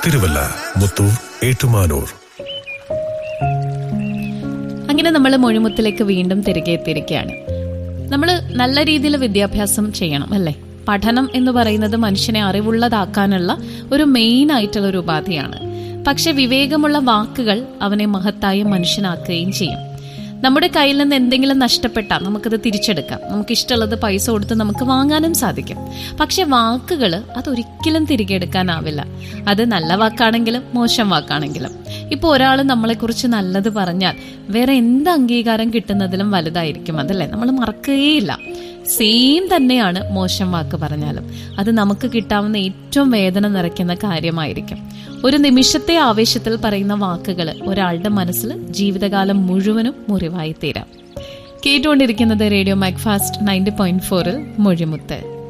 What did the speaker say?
തിരുവല്ല മുത്തൂർ ഏറ്റുമാനൂർ അങ്ങനെ നമ്മൾ മൊഴിമുത്തിലേക്ക് വീണ്ടും തിരികെ എത്തിയിരിക്കുകയാണ് നമ്മൾ നല്ല രീതിയിൽ വിദ്യാഭ്യാസം ചെയ്യണം അല്ലേ പഠനം എന്ന് പറയുന്നത് മനുഷ്യനെ അറിവുള്ളതാക്കാനുള്ള ഒരു മെയിൻ ആയിട്ടുള്ള ഒരു ഉപാധിയാണ് പക്ഷെ വിവേകമുള്ള വാക്കുകൾ അവനെ മഹത്തായ മനുഷ്യനാക്കുകയും ചെയ്യും നമ്മുടെ കയ്യിൽ നിന്ന് എന്തെങ്കിലും നഷ്ടപ്പെട്ടാൽ നമുക്കത് തിരിച്ചെടുക്കാം നമുക്ക് ഇഷ്ടമുള്ളത് പൈസ കൊടുത്ത് നമുക്ക് വാങ്ങാനും സാധിക്കും പക്ഷെ വാക്കുകൾ അതൊരിക്കലും തിരികെ എടുക്കാനാവില്ല അത് നല്ല വാക്കാണെങ്കിലും മോശം വാക്കാണെങ്കിലും ഇപ്പോൾ ഒരാൾ നമ്മളെക്കുറിച്ച് നല്ലത് പറഞ്ഞാൽ വേറെ എന്ത് അംഗീകാരം കിട്ടുന്നതിലും വലുതായിരിക്കും അതല്ലേ നമ്മൾ മറക്കുകയില്ല സെയിം തന്നെയാണ് മോശം വാക്ക് പറഞ്ഞാലും അത് നമുക്ക് കിട്ടാവുന്ന ഏറ്റവും വേദന നിറയ്ക്കുന്ന കാര്യമായിരിക്കും ഒരു നിമിഷത്തെ ആവേശത്തിൽ പറയുന്ന വാക്കുകൾ ഒരാളുടെ മനസ്സിൽ ജീവിതകാലം മുഴുവനും മുറിവായി തീരാം കേട്ടുകൊണ്ടിരിക്കുന്നത് റേഡിയോ മാക്ഫാസ്റ്റ് നയൻറ്റി പോയിന്റ് ഫോറിൽ മൊഴിമുത്ത്